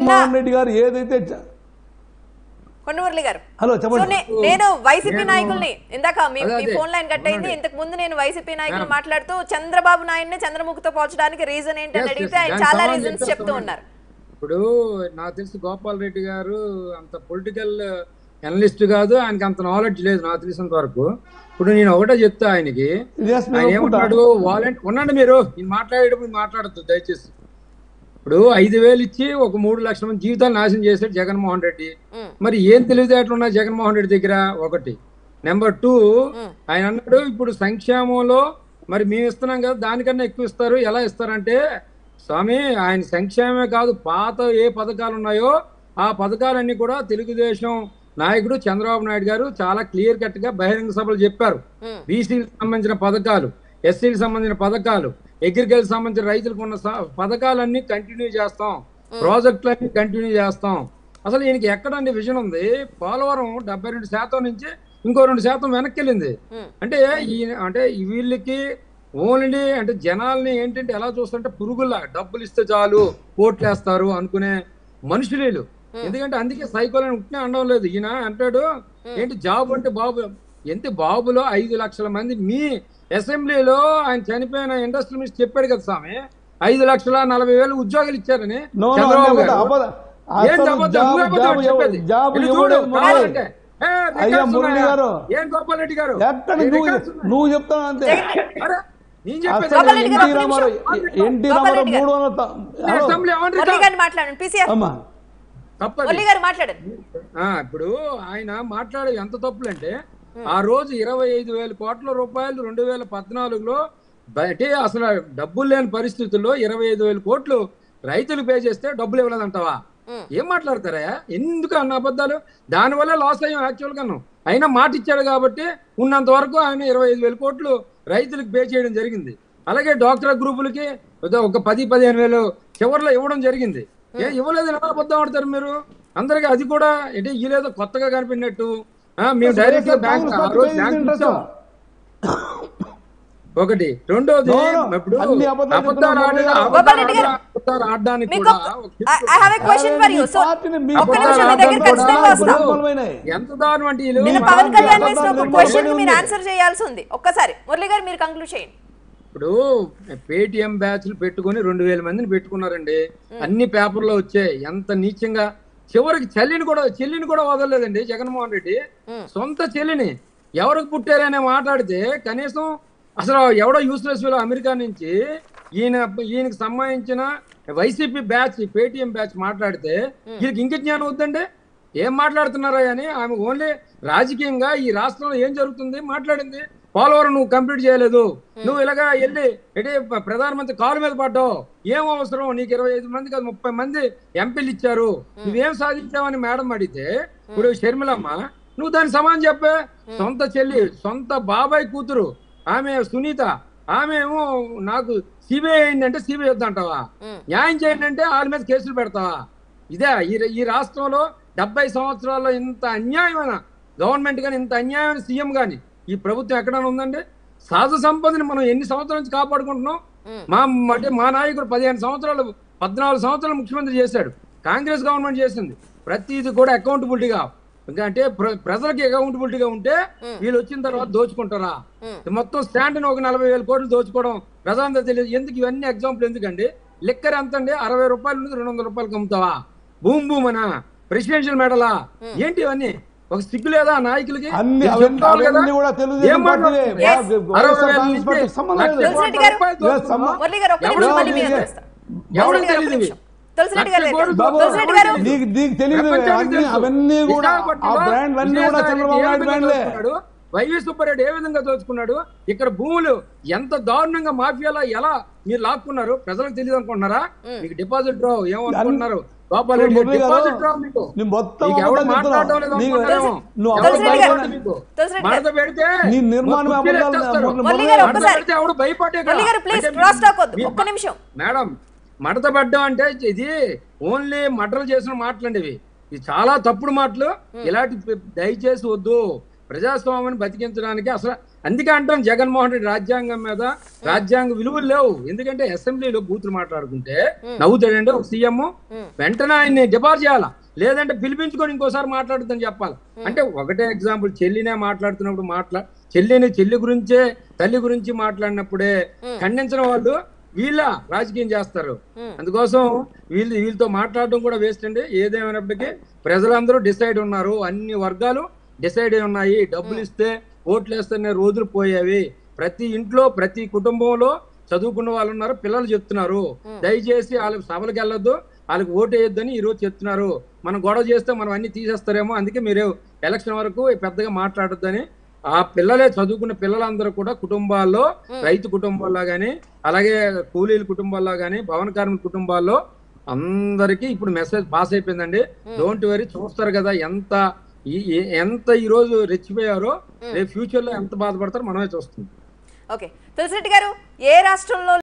జగన్మోహన్ రెడ్డి గారు ఏదైతే చ- కొండమురళి గారు హలో సో చెప్పండి నే- నేను వైసీపీ నేను- నాయకుల్ని ఇందాక మీ అదే, మీ అదే. ఫోన్ లైన్ కట్ అయింది అవునండి. ఇంతకు ముందు నేను వైసీపీ నాయకులు మేడం. మాట్లాడుతూ చంద్రబాబు నాయుడిని చంద్రముఖితో పోల్చడానికి రీజన్ ఏంటని Yes, అడిగితే yes. ఆయన దానికి చాలా సమాధానం రీజన్స్ చెప్తా చెప్తూ ఉన్నాను. ఉన్నారు ఇప్పుడు నాకు తెలిసి గోపాల్ రెడ్డి గారు అంత పొలిటికల్ అనలిస్ట్ కాదు ఆయనకి అంత నాలెడ్జ్ లేదు నాకు తెలిసినంత వరకు ఇప్పుడు నేను ఒకటే చెప్తా ఆయనకి Yes, మేము ఆయన ఒప్పుకుంటాం. ఏమంటాడు వాలంటీ ఉండండి మీరు నేను మాట్లాడేటప్పుడు మాట్లాడద్దు దయచేసి ఇప్పుడు ఐదు వేలు ఇచ్చి ఒక మూడు లక్షల మంది జీవితాలు నాశనం చేశాడు జగన్మోహన్ రెడ్డి ఉమ్, మరి ఏం తెలివితేటలు ఉన్నాయి జగన్మోహన్ రెడ్డి దగ్గర ఒకటి నెంబర్ టూ ఉమ్, ఆయన అన్నాడు ఇప్పుడు సంక్షేమంలో మరి మేము ఇస్తున్నాం కదా దానికన్నా ఎక్కువ ఇస్తారు ఎలా ఇస్తారంటే స్వామి ఆయన సంక్షేమమే కాదు పాత ఏ పథకాలు ఉన్నాయో ఆ పథకాలన్నీ కూడా తెలుగుదేశం నాయకుడు చంద్రబాబు నాయుడు గారు చాలా క్లియర్ కట్ గా బహిరంగ సభలు చెప్పారు ఉమ్, బీసీలకు సంబంధించిన పథకాలు ఎస్సీలకు సంబంధించిన పథకాలు అగ్రికల్చర్ సంబంధించిన రైతులకు ఉన్న స- పథకాలన్నీ కంటిన్యూ చేస్తాం ప్రాజెక్టులన్నీ కంటిన్యూ చేస్తాం అసలు ఈయనకి ఎక్కడండి విజన్ ఉంది పోలవరం డెబ్బై రెండు శాతం నుంచి ఇంకో రెండు శాతం వెనక్కి వెళ్ళింది ఉమ్, అంటే ఈయన అంటే వీళ్ళకి ఓన్లీ అంటే జనాల్ని ఏంటంటే ఎలా చూస్తుంటే పురుగుల్లా డబ్బులు ఇస్తే చాలు ఓట్లేస్తారు అనుకునే మనుషులు వీళ్ళు. ఎందుకంటే అందుకే సైకోలని ఉంటే అనడం లేదు ఈయన అంటాడు ఏంటి జాబ్ అంటే బాబు ఎంత బాబులో ఐదు లక్షల మంది మీ అసెంబ్లీలో ఆయన చనిపోయిన ఇండస్ట్రీ మినిస్టర్ చెప్పాడు కదా స్వామి ఐదు లక్షల నలభై వేలు ఉద్యోగాలు ఇచ్చారని No, no, చంద్రబాబు అబద్ధం, గారు. అబద్ధం. ఏంటి అసలు అబద్ధం? జాబ్- నువ్వే అబద్ధం జాబ్ చెప్పేది. ఇవ్వ- జాబ్ ఇది ఇవ్వడం చూడు, మురళి. కావాలంటే. ఏ, అయ్యా రికార్డ్స్ మురళి ఉన్నాయా? గారు. ఏం గోపాల్ రెడ్డి గారు ఎక్కడ ఈ నువ్వు రికార్డ్స్ ఉన్నాయా? నువ్వు చెప్తావు అంతే అరే, నేను చెప్పేది అసలు గోపాల్ రెడ్డి గారు, ఎన్టీ ఒక్క రామారావు నిమిషం. ఎన్టీ గోపాల్ రామారావు రెడ్డి గారు. మూడు వందల త- హలో, అసెంబ్లీ ఏమంటారు? మురళి గారిని మాట్లాడండి పీసీఆర్ అమ్మా తప్పది మురళి గారు మాట్లాడండి ఆ, ఇప్పుడు ఆయన మాట్లాడే ఎంత తప్పులంటే ఆ రోజు ఇరవై ఐదు వేల కోట్ల రూపాయలు రెండు వేల పద్నాలుగులో బయటే అసలు డబ్బులు లేని పరిస్థితుల్లో ఇరవై ఐదు వేల కోట్లు రైతులు పే చేస్తే డబ్బులు ఇవ్వలేదంటావా ఉమ్. ఏం మాట్లాడతారా ఎందుకు అన్న అబద్ధాలు దానివల్ల లాస్ అయ్యాం యాక్చువల్ గాను అయినా మాట ఇచ్చాడు కాబట్టి ఉన్నంత వరకు ఆయన ఇరవై ఐదు వేల కోట్లు రైతులకు పే చేయడం జరిగింది అలాగే డాక్టర్ గ్రూపులకి ఒక- ఒక పది పదిహేను వేలు చివరిలో ఇవ్వడం జరిగింది ఏ ఇవ్వలేదు ఎలా అబద్ధం ఆడతారు మీరు అందరికి అది కూడా అంటే ఇలేదో కొత్తగా కనిపినట్టు ఆ, మేము డైరెక్ట్ గా బ్యాంక్ కాంగ్రెస్ ఆ పార్టీ రోజు ఏది బ్యాంక్ interest? ఇచ్చాం. ఒకటి రెండోది No, no. ఇప్పుడు అన్ని అబద్ధాలు అబద్ధాలు చెప్తున్నారు ఆడే- గారు. అబద్ధాలు గోపాల్ రెడ్డి గారు. అబద్ధాలు ఆడడానికి మీకు కూడా ఒక I have a question for you so పార్టీని మీ ఒక్క పార్టీ నిమిషం మీ దగ్గర ఆడడం ఖచ్చితంగా కూడా వస్తాం దుర్బలమైనవి. ఎంత దారుణం అంటే వీళ్ళు నిన్న మా- పవన్ కళ్యాణ్ అబద్ధాలు వేసిన ఒక నిర్మూలన క్వశ్చన్ మీరు ఉంది. ఆన్సర్ చేయాల్సి ఉంది ఒక్కసారి మురళి గారు మీరు కంక్లూడ్ చేయండి ఇప్పుడు పేటిఎం బ్యాచ్లు పెట్టుకొని రెండు వేల మందిని పెట్టుకున్నారండి అన్ని పేపర్లో వచ్చాయి ఎంత నీచంగా చివరికి చెల్లిని కూడా చెల్లిని కూడా వదలలేదండి జగన్మోహన్ రెడ్డి ఉమ్. సొంత చెల్లిని ఎవరికి పుట్టారనే మాట్లాడితే కనీసం అసలు ఎవడో యూస్లెస్ వీళ్ళు అమెరికా నుంచి ఈయన ఈయనకి సంబంధించిన వైసీపీ బ్యాచ్ పేటిఎం బ్యాచ్ మాట్లాడితే వీళ్ళకి ఇంక జ్ఞానం వద్దండి ఏం మాట్లాడుతున్నారా అని ఆమె ఓన్లీ రాజకీయంగా ఈ రాష్ట్రంలో ఏం జరుగుతుంది మాట్లాడింది పోలవరం నువ్వు కంప్లీట్ చేయలేదు నువ్వు ఇలాగా వెళ్ళి అంటే ప్రధానమంత్రి కాలు మీద పడ్డావు ఏం అవసరం నీకు ఇరవై ఐదు మంది కాదు ముప్పై మంది ఎంపీలు ఇచ్చారు నువ్వేం సాధించావని మేడం అడిగితే ఇప్పుడు షర్మిలమ్మ నువ్వు దాని సమానం చెప్పే సొంత చెల్లి సొంత బాబాయ్ కూతురు ఆమె సునీత ఆమె ఏమో నాకు సిబిఐ అయిందంటే సిబిఐ వద్దంటావా ఉమ్. న్యాయం చేయండి అంటే వాళ్ళ మీద కేసులు పెడతావా ఇదే ఈ ఈ రాష్ట్రంలో డెబ్బై సంవత్సరాల్లో ఇంత అన్యాయమైన గవర్నమెంట్ కానీ ఇంత అన్యాయమైన సీఎం కానీ ఈ ప్రభుత్వం ఎక్కడైనా ఉందండి సహజ సంపదని మనం ఎన్ని సంవత్సరాల నుంచి కాపాడుకుంటున్నాం ఉమ్. మా అంటే మా నాయకుడు పదిహేను సంవత్సరాలు పద్నాలుగు సంవత్సరాలు ముఖ్యమంత్రి చేశాడు కాంగ్రెస్ గవర్నమెంట్ చేసింది ప్రతిది కూడా అకౌంటబిలిటీగా ఇంకా అంటే ప్ర- ప్రజలకి అకౌంటబిలిటీగా ఉంటే వీళ్ళు వచ్చిన తర్వాత దోచుకుంటారా ఉమ్. మొత్తం స్టాండ్ ఒక నలభై వేల కోట్లు దోచుకోవడం ప్రధానంగా తెలియదు ఎందుకు ఇవన్నీ ఎగ్జాంపుల్ ఎందుకండి లిక్కర్ ఎంత అండి అరవై రూపాయల నుంచి రెండు వందల రూపాయలకి అమ్ముతావా భూమ్ భూమ్ అనా ప్రెసిడెన్షియల్ మెడలా ఏంటి ఇవన్నీ ఒక సిగ్గు లేదా ఆ నాయకులకి అన్ని మీరు అవన్నీ చెప్తారు కదా? అవన్నీ కూడా తెలుగుదేశం ఏం పార్టీలే. మాట్లాడుతున్నారు? Yes. అరవై వైఎస్ఆర్ వేల కాంగ్రెస్ పార్టీ నుంచి సంబంధం లక్ష లేదు. తులసిరెడ్డి గారు. రూపాయలు దోచుకున్నావా? మురళి గారు ఒక్క ఎవరు నిమిషం మళ్ళీ తెలియదు? మీరు వస్తారు. ఎవరు తులసిరెడ్డి గారు ఒక్క తెలియదు? నిమిషం. తులసిరెడ్డి గారు లక్ష కోట్లు లేదు. బాబు, తులసిరెడ్డి గారు నీకు నీకు తెలియదు ప్రపంచానికి అన్ని తెలుసు. అవన్నీ కూడా ఆ విశాఖపట్నంలో బ్రాండ్ అన్ని కూడా విజయసాయి చంద్రబాబు రెడ్డి ఏ నాయుడు విధంగా బ్రాండ్లే దోచుకున్నాడు? వైవి సుబ్బారెడ్డి ఏ విధంగా దోచుకున్నాడు ఇక్కడ భూములు ఎంత దారుణంగా మాఫియాలో ఎలా మీరు లాక్కున్నారు ప్రజలకు తెలియదు అనుకుంటున్నారా మీకు డిపాజిట్ రావు ఏమనుకుంటున్నారు గోపాల్ రెడ్డి మురళి గారు, డిపాజిట్ రావు మీకు నీ మొత్తం మీకు ఎవరు అబద్ధాలు మాట్లాడడం లేదు చెప్తున్నావు. నీకు అనుకుంటారేమో. నువ్వు ఎవరు తులసిరెడ్డి గారు. భయపడరు మీకు. తులసిరెడ్డి మడత పెడితే నీ నిర్మాణం కుర్చీలు అబద్ధాలు ఎత్తేస్తారు. మురళి- మురళి గారు మడత ఒక్కసారి. పెడితే ఎవడు భయపడే మురళి గారు ప్లీజ్ అంటే క్రాస్ టాక్ వద్దు మీ- ఒక్క నిమిషం మేడం మడత పడ్డం అంటే ఇది ఓన్లీ మటలు చేసిన మాటలండి ఇవి ఇది చాలా తప్పుడు మాటలు ఇలాంటి పె- దయచేసి వద్దు ప్రజాస్వామ్యాన్ని బతికించడానికి అసలు అందుకే అంటాం జగన్మోహన్ రెడ్డి రాజ్యాంగం మీద రాజ్యాంగ విలువలు లేవు ఎందుకంటే అసెంబ్లీలో బూతులు మాట్లాడుకుంటే నవ్వుతాడండి ఒక సీఎం వెంటనే ఆయన్ని డిపార్ చేయాలా లేదంటే పిలిపించుకొని ఇంకోసారి మాట్లాడుతుందని చెప్పాలి అంటే ఒకటే ఎగ్జాంపుల్ చెల్లినే మాట్లాడుతున్నప్పుడు మాట్లా చెల్లిని చెల్లి గురించే తల్లి గురించి మాట్లాడినప్పుడే ఖండించిన వాళ్ళు వీళ్ళ రాజకీయం చేస్తారు అందుకోసం వీళ్ళు వీళ్ళతో మాట్లాడడం కూడా వేస్ట్ అండి ఏదేమైనప్పటికీ ప్రజలందరూ డిసైడ్ ఉన్నారు అన్ని వర్గాలు డిసైడ్ అయి ఉన్నాయి డబ్బులు ఇస్తే ఓట్లు వేస్తున్న రోజులు పోయేవి ప్రతి ఇంట్లో ప్రతి కుటుంబంలో చదువుకున్న వాళ్ళు ఉన్నారు పిల్లలు చెప్తున్నారు దయచేసి వాళ్ళకి సభలకు వెళ్ళొద్దు వాళ్ళకి ఓటు వేయొద్దని ఈ రోజు చెప్తున్నారు మనం గొడవ చేస్తే మనం అన్ని తీసేస్తారేమో అందుకే మీరు ఎలక్షన్ వరకు పెద్దగా మాట్లాడొద్దని ఆ పిల్లలే చదువుకున్న పిల్లలందరూ కూడా కుటుంబాల్లో రైతు కుటుంబాల్లో గాని అలాగే కూలీల కుటుంబాల్లో గాని భవన కార్మిక కుటుంబాల్లో అందరికీ ఇప్పుడు మెసేజ్ పాస్ అయిపోయిందండి డోంట్ వరీ చూస్తారు కదా ఎంత ఈ ఈ- ఎంత ఈ రోజు రెచ్చిపోయారో రేపు ఫ్యూచర్ లో ఎంత బాధపడతారో మనమే చూస్తుంది ఓకే తులసిరెడ్డి గారు ఏ రాష్ట్రంలో